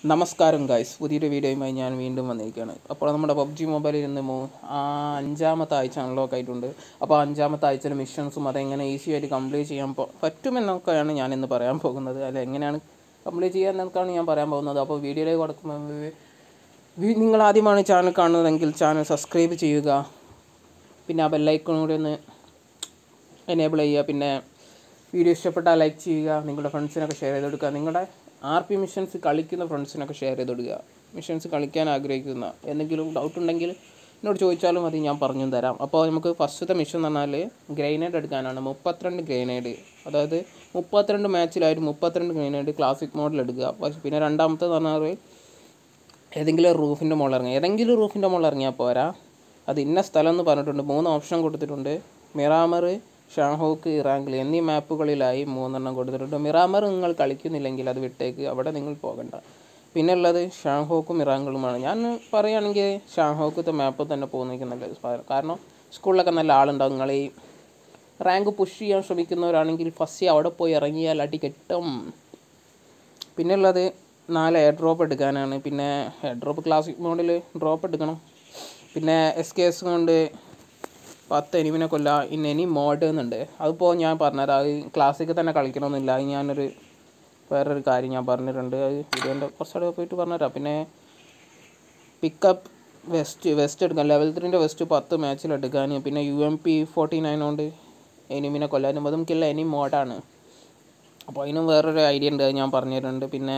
നമസ്കാരം ഗായ്സ് പുതിയൊരു വീഡിയോയുമായി ഞാൻ വീണ്ടും വന്നിരിക്കുകയാണ് അപ്പോൾ നമ്മുടെ പബ്ജി മൊബൈലിൽ നിന്ന് മൂ ആ അഞ്ചാമത്തെ ആഴ്ച അൺലോക്ക് ആയിട്ടുണ്ട് അപ്പോൾ അഞ്ചാമത്തെ ആഴ്ചയിലെ മിഷൻസും അതെങ്ങനെ ഈസി ആയിട്ട് കംപ്ലീറ്റ് ചെയ്യാൻ പോ പറ്റുമെന്നൊക്കെയാണ് ഞാൻ ഇന്ന് പറയാൻ പോകുന്നത് അല്ല എങ്ങനെയാണ് കംപ്ലീറ്റ് ചെയ്യാൻ എന്നൊക്കെയാണ് ഞാൻ പറയാൻ പോകുന്നത് അപ്പോൾ വീഡിയോയിലേക്ക് കൊടുക്കുമ്പോൾ വി- നിങ്ങൾ ആദ്യമാണ് ചാനൽ കാണുന്നതെങ്കിൽ ചാനൽ സബ്സ്ക്രൈബ് ചെയ്യുക പിന്നെ ആ ബെല്ലൈക്കൺ കൂടി ഒന്ന് എനേബിൾ ചെയ്യുക പിന്നെ വീഡിയോ ഇഷ്ടപ്പെട്ടാൽ ലൈക്ക് ചെയ്യുക നിങ്ങളുടെ ഫ്രണ്ട്സിനൊക്കെ ഷെയർ ചെയ്ത് കൊടുക്കുക നിങ്ങളുടെ ആർ പി മിഷൻസ് കളിക്കുന്ന ഫ്രണ്ട്സിനൊക്കെ ഷെയർ ചെയ്ത് കൊടുക്കുക മിഷൻസ് കളിക്കാൻ ആഗ്രഹിക്കുന്ന എന്തെങ്കിലും ഡൗട്ട് ഉണ്ടെങ്കിൽ എന്നോട് ചോദിച്ചാലും മതി ഞാൻ പറഞ്ഞു തരാം അപ്പോൾ നമുക്ക് ഫസ്റ്റത്തെ മിഷൻ എന്ന് പറഞ്ഞാൽ ഗ്രൈനേഡ് എടുക്കാനാണ് മുപ്പത്തിരണ്ട് ഗ്രൈനേഡ് അതായത് മുപ്പത്തിരണ്ട് മാച്ചിലായിട്ട് മുപ്പത്തിരണ്ട് ഗ്രൈനേഡ് ക്ലാസിക് മോഡൽ എടുക്കുക പക്ഷേ പിന്നെ രണ്ടാമത്തെ പറഞ്ഞാൽ ഏതെങ്കിലും റൂഫിൻ്റെ മുകളിൽ ഇറങ്ങുക ഏതെങ്കിലും റൂഫിൻ്റെ മുകളിൽ ഇറങ്ങിയാൽ പോരാ അത് ഇന്ന സ്ഥലം എന്ന് പറഞ്ഞിട്ടുണ്ട് മൂന്ന് ഓപ്ഷൻ കൊടുത്തിട്ടുണ്ട് മിറാമർ ഷാഹോക്ക് ഇറാങ്കിൾ എന്നീ മാപ്പുകളിലായി മൂന്നെണ്ണം കൊടുത്തിട്ടുണ്ട് മിറാമർ നിങ്ങൾ കളിക്കുന്നില്ലെങ്കിൽ അത് വിട്ടേക്ക് അവിടെ നിങ്ങൾ പോകണ്ട പിന്നെ ഉള്ളത് ഷാഹോക്കും ഇറാങ്കിളുമാണ് ഞാൻ പറയുകയാണെങ്കിൽ ഷാഹോക്കത്തെ മാപ്പ് തന്നെ പോകുന്നതിന് നല്ല കാരണം സ്കൂളിലൊക്കെ നല്ല ആളുണ്ടാവും നിങ്ങൾ ഈ റാങ്ക് പുഷ് ചെയ്യാൻ ശ്രമിക്കുന്നവരാണെങ്കിൽ ഫസ്റ്റ് അവിടെ പോയി ഇറങ്ങിയാൽ അടി കെട്ടും പിന്നെ ഉള്ളത് നാല് എയർ ഡ്രോപ്പ് എടുക്കാനാണ് പിന്നെ എയർ ഡ്രോപ്പ് ക്ലാസിക് മോഡിൽ ഡ്രോപ്പ് എടുക്കണം പിന്നെ എസ് കെ എസ് കൊണ്ട് പത്ത് എനിമിനെ കൊല്ല ഇന്ന് എനി മോഡ് എന്നുണ്ട് അതിപ്പോൾ ഞാൻ പറഞ്ഞുതരാം അത് ക്ലാസ്സിക്ക് തന്നെ കളിക്കണമെന്നില്ല അത് ഞാനൊരു വേറൊരു കാര്യം ഞാൻ പറഞ്ഞിട്ടുണ്ട് അത് വീഡിയോൻ്റെ കുറച്ചുകൂടെ പോയിട്ട് പറഞ്ഞുതരാം പിന്നെ പിക്കപ്പ് വെസ്റ്റ് വെസ്റ്റ് എടുക്കാം ലെവൽ ത്രീൻ്റെ വെസ്റ്റ് പത്ത് മാച്ചിൽ എടുക്കാൻ പിന്നെ U M P forty nine കൊണ്ട് എനിമിനെ കൊല്ലാനും അതും കില്ല എനി മോഡാണ് അപ്പോൾ അതിനും വേറൊരു ഐഡിയ ഉണ്ട് അത് ഞാൻ പറഞ്ഞു തരുന്നുണ്ട് പിന്നെ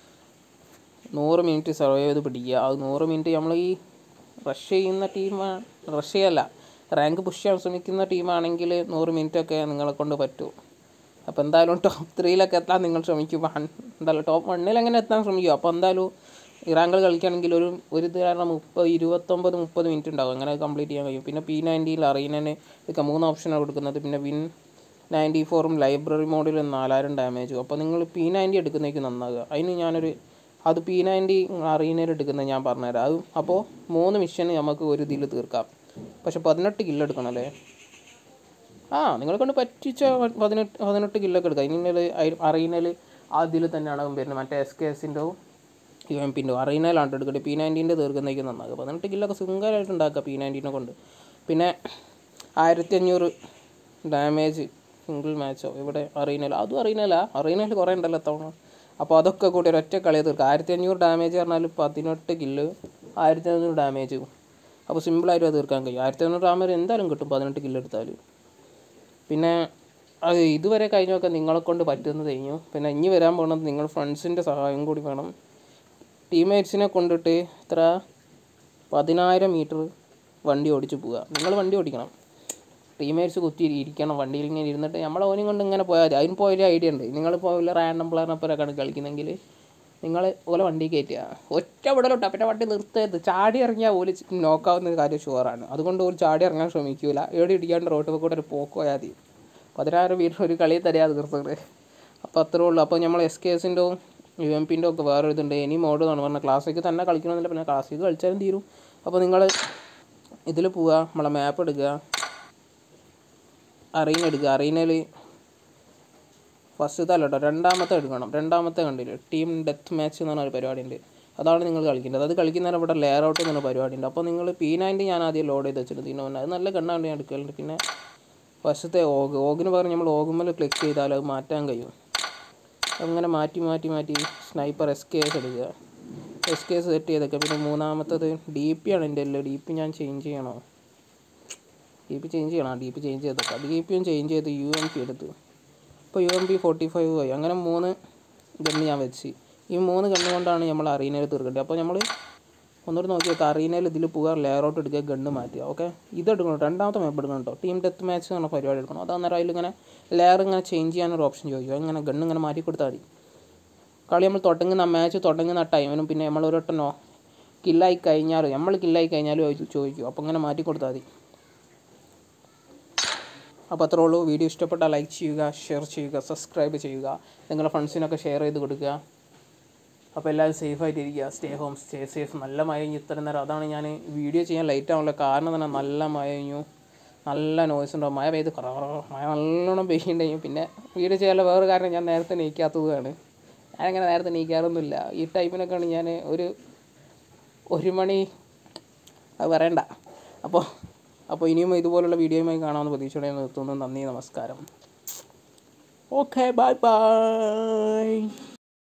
നൂറ് മിനിറ്റ് സർവൈവ് ചെയ്ത് പിടിക്കുക അത് നൂറ് മിനിറ്റ് നമ്മൾ ഈ റഷ് ചെയ്യുന്ന ടീം റഷ് ചെയ്യല്ല റാങ്ക് പുഷ് ചെയ്യാൻ ശ്രമിക്കുന്ന ടീമാണെങ്കിൽ നൂറ് മിനിറ്റൊക്കെ നിങ്ങളെ കൊണ്ട് പറ്റും അപ്പോൾ എന്തായാലും ടോപ്പ് ത്രീയിലൊക്കെ എത്താൻ നിങ്ങൾ ശ്രമിക്കും വൺ- എന്തായാലും ടോപ്പ് വണ്ണിൽ അങ്ങനെ എത്താൻ ശ്രമിക്കും അപ്പോൾ എന്തായാലും ഇറാങ്കൾ കളിക്കുകയാണെങ്കിൽ ഒരു ഒരു ഇത് കാരണം മുപ്പത് ഇരുപത്തൊമ്പത് മുപ്പത് മിനിറ്റ് ഉണ്ടാവും അങ്ങനെ കംപ്ലീറ്റ് ചെയ്യാൻ കഴിയും പിന്നെ പി നയൻറ്റിയിൽ അറിയുന്നതിന് ഇതൊക്കെ മൂന്ന് ഓപ്ഷനാണ് കൊടുക്കുന്നത് പിന്നെ വിൻ നയൻറ്റി ഫോറും ലൈബ്രറി മോഡിൽ നാലായിരം ഡാമേജും അപ്പോൾ നിങ്ങൾ പി നയൻറ്റി എടുക്കുന്നേക്ക് നന്നാകുക അതിന് ഞാനൊരു അത് പി നയൻറ്റി അറിയുന്നതിന് എടുക്കുന്നത് ഞാൻ പറഞ്ഞുതരാം അത് അപ്പോൾ മൂന്ന് മിഷൻ നമുക്ക് ഒരു ഇതിൽ തീർക്കാം പക്ഷെ പതിനെട്ട് കില്ല് എടുക്കണം അല്ലേ ആ നിങ്ങളെ കൊണ്ട് പറ്റിച്ച പതിനെട്ട് പതിനെട്ട് കില്ലൊക്കെ എടുക്കാം ഇനി അറിയുന്നതിൽ അതിൽ തന്നെയാണ് വരുന്നത് മറ്റേ എസ് കെ എസിൻ്റെ യു എം പിൻ്റെ അറിയുന്നതിലാണ് എടുക്കട്ടെ പി നയൻറ്റീൻ്റെ തീർക്കുന്നേക്ക് നന്നാക്കുക പതിനെട്ട് കില്ലൊക്കെ സിംഗിളായിട്ട് ഉണ്ടാക്കുക പി നയൻറ്റീനെ കൊണ്ട് പിന്നെ ആയിരത്തി അഞ്ഞൂറ് ഡാമേജ് സിംഗിൾ മാച്ചോ ഇവിടെ അറിയുന്നില്ല അതും അറിയുന്നില്ല അറിയുന്നതിൽ കുറേ ഉണ്ടല്ലോ തവണ അപ്പോൾ അതൊക്കെ കൂടി ഒരൊറ്റ കളിയെ തീർക്കുക ആയിരത്തി അഞ്ഞൂറ് ഡാമേജ് പറഞ്ഞാൽ പതിനെട്ട് കില്ല് ആയിരത്തി അഞ്ഞൂറ് ഡാമേജ് അപ്പോൾ സിമ്പിളായിട്ട് അത് തീർക്കാൻ കഴിയും ആയിരത്തി അഞ്ഞൂറ് ഡാമേജ് എന്തായാലും കിട്ടും പതിനെട്ട് കില്ല് എടുത്താൽ പിന്നെ അത് ഇതുവരെ കഴിഞ്ഞൊക്കെ നിങ്ങളെ കൊണ്ട് പറ്റുന്നത് കഴിഞ്ഞു പിന്നെ ഇനി വരാൻ പോകുന്നത് നിങ്ങൾ ഫ്രണ്ട്സിൻ്റെ സഹായം കൂടി വേണം ടീംമേറ്റ്സിനെ കൊണ്ടിട്ട് ഇത്ര പതിനായിരം മീറ്റർ വണ്ടി ഓടിച്ച് പോവുക നിങ്ങൾ വണ്ടി ഓടിക്കണം ടീമേറ്റ്സ് കുത്തി ഇരിക്കണം വണ്ടിയിൽ ഇങ്ങനെ ഇരുന്നിട്ട് നമ്മളെ ഓനും കൊണ്ട് ഇങ്ങനെ പോയാൽ മതി അതിന് പോയൊരു ഐഡിയ ഉണ്ട് നിങ്ങളിപ്പോൾ വല്ല റാൻഡം പ്ലെയറിനൊപ്പരൊക്കെയാണ് കളിക്കുന്നെങ്കിൽ നിങ്ങൾ ഓലെ വണ്ടി കയറ്റുക ഒറ്റ വിടലോട്ടാ പിന്നെ വണ്ടി നിർത്തരുത് ചാടി ഇറങ്ങിയാൽ ഓല് നോക്കാവുന്ന കാര്യം ഷുവറാണ് അതുകൊണ്ട് ഒരു ചാടി ഇറങ്ങാൻ ശ്രമിക്കൂല ഏടി ഇടിക്കാണ്ട് റോട്ടിൽ കൂടെ ഒരു പോക്ക് പോയാൽ മതി പതിനായിരം മീറ്റർ ഒരു കളി തരാ തീർത്തത് അപ്പോൾ അത്രേ ഉള്ളൂ അപ്പോൾ നമ്മൾ എസ് കെ എസിൻ്റെ യു എം പിൻ്റെ ഒക്കെ വേറെ ഇതുണ്ട് ഇനി മോഡ് എന്നാണ് പറഞ്ഞാൽ ക്ലാസ്സിക്ക് തന്നെ കളിക്കണമെന്നില്ല പിന്നെ ക്ലാസ്സിക്ക് കളിച്ചാലും തീരും അപ്പോൾ നിങ്ങൾ ഇതിൽ പോവുക നമ്മളെ മാപ്പ് എടുക്കുക അറീന എടുക്കുക അറീനയിൽ ഫസ്റ്റത്തെ അല്ല കേട്ടോ രണ്ടാമത്തെ എടുക്കണം രണ്ടാമത്തെ കണ്ടില്ലേ ടീം ഡെത്ത് മാച്ച് എന്ന് പറഞ്ഞ ഒരു പരിപാടി ഉണ്ട് അതാണ് നിങ്ങൾ കളിക്കേണ്ടത് അത് കളിക്കുന്നതിന് ഇവിടെ ലെയർ ഔട്ട് എന്ന പരിപാടി ഉണ്ട് അപ്പോൾ നിങ്ങൾ പി നയൻറ്റി ഞാൻ ആദ്യം ലോഡ് ചെയ്ത് വെച്ചിട്ടുണ്ട് ഇതിന് മുന്നേ അത് നല്ല കണ്ണാണ്ട് ഞാൻ എടുക്കലുണ്ട് പിന്നെ ഫസ്റ്റത്തെ ഓഗ് ഓഗിന് പറഞ്ഞ് നമ്മൾ ഓഗുമ്മൽ ക്ലിക്ക് ചെയ്താൽ അത് മാറ്റാൻ കഴിയും അങ്ങനെ മാറ്റി മാറ്റി മാറ്റി സ്നൈപ്പർ എസ് കെ എസ് എടുക്കുക എസ് കെ എസ് സെറ്റ് ചെയ്തൊക്കെ പിന്നെ മൂന്നാമത്തത് ഡി പി ആണ് എൻ്റെ എല്ലാം ഡി പി ഞാൻ ചേഞ്ച് ചെയ്യണോ ഡി പി ചേഞ്ച് ചെയ്യണം ഡി പി ചേഞ്ച് ചെയ്തൊക്കെ ഡി പിയും ചേഞ്ച് ചെയ്ത് യു എം പി എടുത്തു ഇപ്പോൾ U M P forty five ആയി അങ്ങനെ മൂന്ന് ഗണ്ണ് ഞാൻ വെച്ച് ഈ മൂന്ന് ഗണ്ണ് കൊണ്ടാണ് നമ്മൾ അറീനയിൽ തീർക്കേണ്ടത് അപ്പോൾ നമ്മൾ ഒന്നുകൂടി നോക്കി നോക്കുക അറീനയിൽ ഇതിൽ പോകാൻ ലെയർ ഔട്ട് എടുക്കുക ഗണ്ണ് മാറ്റുക ഓക്കെ ഇത് എടുക്കണം രണ്ടാമത്തെ മാപ്പ് എടുക്കണം കേട്ടോ ടീം ഡെത്ത് മാച്ച് എന്ന് പറഞ്ഞ പരിപാടി എടുക്കണം അത് അന്നേരം അതിലിങ്ങനെ ലെയർ ഇങ്ങനെ ചേഞ്ച് ചെയ്യാനൊരു ഓപ്ഷൻ ചോദിക്കും അങ്ങനെ ഗണ്ണ് ഇങ്ങനെ മാറ്റി കൊടുത്താൽ മതി കളി നമ്മൾ തുടങ്ങുന്ന മാച്ച് തുടങ്ങുന്ന ടൈമിനും പിന്നെ നമ്മൾ ഒരു വട്ടം കില്ലായി കഴിഞ്ഞാലും നമ്മൾ കില്ലായി കഴിഞ്ഞാലും അത് ചോദിക്കും അപ്പോൾ ഇങ്ങനെ മാറ്റി കൊടുത്താൽ മതി അപ്പോൾ അത്രേ ഉള്ളൂ വീഡിയോ ഇഷ്ടപ്പെട്ടാൽ ലൈക്ക് ചെയ്യുക ഷെയർ ചെയ്യുക സബ്സ്ക്രൈബ് ചെയ്യുക നിങ്ങളുടെ ഫ്രണ്ട്സിനൊക്കെ ഷെയർ ചെയ്ത് കൊടുക്കുക അപ്പോൾ എല്ലാവരും സേഫായിട്ടിരിക്കുക സ്റ്റേ ഹോം സ്റ്റേ സേഫ് നല്ല മഴ കഴിഞ്ഞു ഇത്രയും നേരം അതാണ് ഞാൻ വീഡിയോ ചെയ്യാൻ ലൈറ്റ് ആവാനുള്ള കാരണം തന്നെ നല്ല മഴ കഴിഞ്ഞു നല്ല നോയ്സ് ഉണ്ടാവും മഴ പെയ്ത് കുറവ് മഴ നല്ലോണം പെയ്യുണ്ടായി പിന്നെ വീഡിയോ ചെയ്യാനുള്ള വേറെ കാരണം ഞാൻ നേരത്തെ നീക്കാത്തതാണ് ഞാനങ്ങനെ നേരത്തെ എണീക്കാറൊന്നുമില്ല ഈ ടൈമിനൊക്കെയാണ് ഞാൻ ഒരു ഒരു മണി അത് പറയണ്ട അപ്പോൾ അപ്പോൾ ഇനിയും ഇതുപോലുള്ള വീഡിയോയുമായി കാണാമെന്ന് പ്രതീക്ഷയോടെ ഞാൻ നിർത്തുന്നു നന്ദി നമസ്കാരം ഓക്കെ ബൈ ബൈ